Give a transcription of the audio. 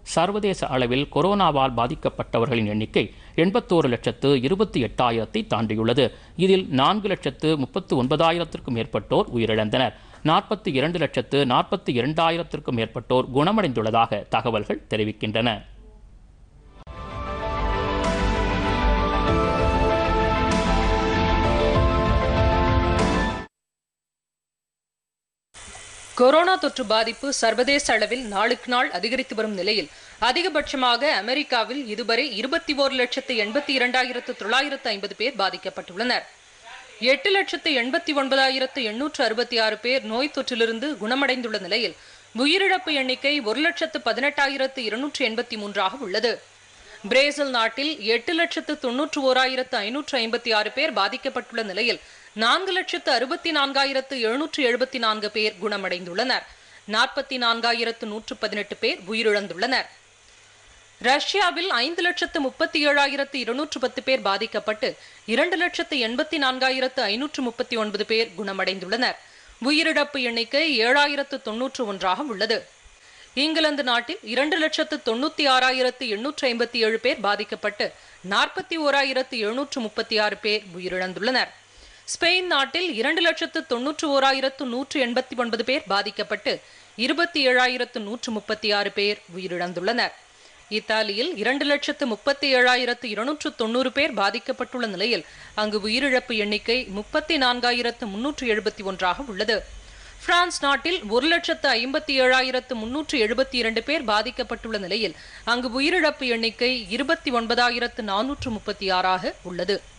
சர்வதேச அளவில் கொரோனாவால் பாதிக்கப்பட்டவர்களின் எண்ணிக்கை எண்பத்தோரு லட்சத்து இருபத்தி எட்டாயிரத்தை தாண்டியுள்ளது இதில் நான்கு லட்சத்து முப்பத்து ஒன்பதாயிரத்திற்கும் மேற்பட்டோர் உயிரிழந்தனர் நாற்பத்தி இரண்டு லட்சத்து நாற்பத்தி இரண்டாயிரத்திற்கும் மேற்பட்டோர் குணமடைந்துள்ளதாக தகவல்கள் தெரிவிக்கின்றன கொரோனா தொற்று பாதிப்பு சர்வதேச அளவில் நாளுக்கு நாள் அதிகரித்து வரும் நிலையில் அதிகபட்சமாக அமெரிக்காவில் இதுவரை இருபத்தி ஓரு லட்சத்து எண்பத்தி இரண்டாயிரத்து தொள்ளாயிரத்து ஐம்பது பேர் பாதிக்கப்பட்டுள்ளனர் எட்டு லட்சத்து எண்பத்தி ஒன்பதாயிரத்து எண்ணூற்று அறுபத்தி ஆறு பேர் நோய் தொற்றிலிருந்து குணமடைந்துள்ள நிலையில் உயிரிழப்பு எண்ணிக்கை ஒரு லட்சத்து பதினெட்டாயிரத்து இருநூற்று எண்பத்தி மூன்றாக உள்ளது பிரேசில் நாட்டில் எட்டு லட்சத்து தொன்னூற்று ஓராயிரத்து ஐநூற்று ஐம்பத்தி ஆறு பேர் பாதிக்கப்பட்டுள்ள நிலையில் நான்கு லட்சத்து அறுபத்தி நான்காயிரத்து எழுநூற்று எழுபத்தி நான்கு பேர் குணமடைந்துள்ளனர் நாற்பத்தி நான்காயிரத்து நூற்று பதினெட்டு பேர் உயிரிழந்துள்ளனர் ரஷ்யாவில் ஐந்து லட்சத்து முப்பத்தி ஏழாயிரத்து இருநூற்று பத்து பேர் பாதிக்கப்பட்டு இரண்டு லட்சத்து எண்பத்தி நான்காயிரத்து ஐநூற்று முப்பத்தி ஒன்பது பேர் குணமடைந்துள்ளனர் உயிரிழப்பு எண்ணிக்கை ஏழாயிரத்து தொன்னூற்று ஒன்றாக உள்ளது இங்கிலாந்து நாட்டில் இரண்டு லட்சத்து தொண்ணூத்தி ஆறாயிரத்து எண்ணூற்று ஐம்பத்தி ஏழு பேர் பாதிக்கப்பட்டு நாற்பத்தி ஓராயிரத்து எழுநூற்று முப்பத்தி ஆறு பேர் உயிரிழந்துள்ளனர் ஸ்பெயின் நாட்டில் இரண்டு லட்சத்து தொன்னூற்று ஓராயிரத்து நூற்று எண்பத்தி ஒன்பது பேர் பாதிக்கப்பட்டு இருபத்தி ஏழாயிரத்து நூற்று முப்பத்தி ஆறு பேர் உயிரிழந்துள்ளனர் இத்தாலியில் இரண்டு லட்சத்து முப்பத்தி ஏழாயிரத்து இருநூற்று தொண்ணூறு பேர் பாதிக்கப்பட்டுள்ள நிலையில் அங்கு உயிரிழப்பு எண்ணிக்கை முப்பத்தி நான்காயிரத்து முன்னூற்று எழுபத்தி ஒன்றாக உள்ளது பிரான்ஸ் நாட்டில் ஒரு லட்சத்து ஐம்பத்தி ஏழாயிரத்து முன்னூற்று எழுபத்தி இரண்டு பேர் பாதிக்கப்பட்டுள்ள நிலையில் அங்கு உயிரிழப்பு எண்ணிக்கை இருபத்தி ஒன்பதாயிரத்து நானூற்று முப்பத்தி ஆறாக உள்ளது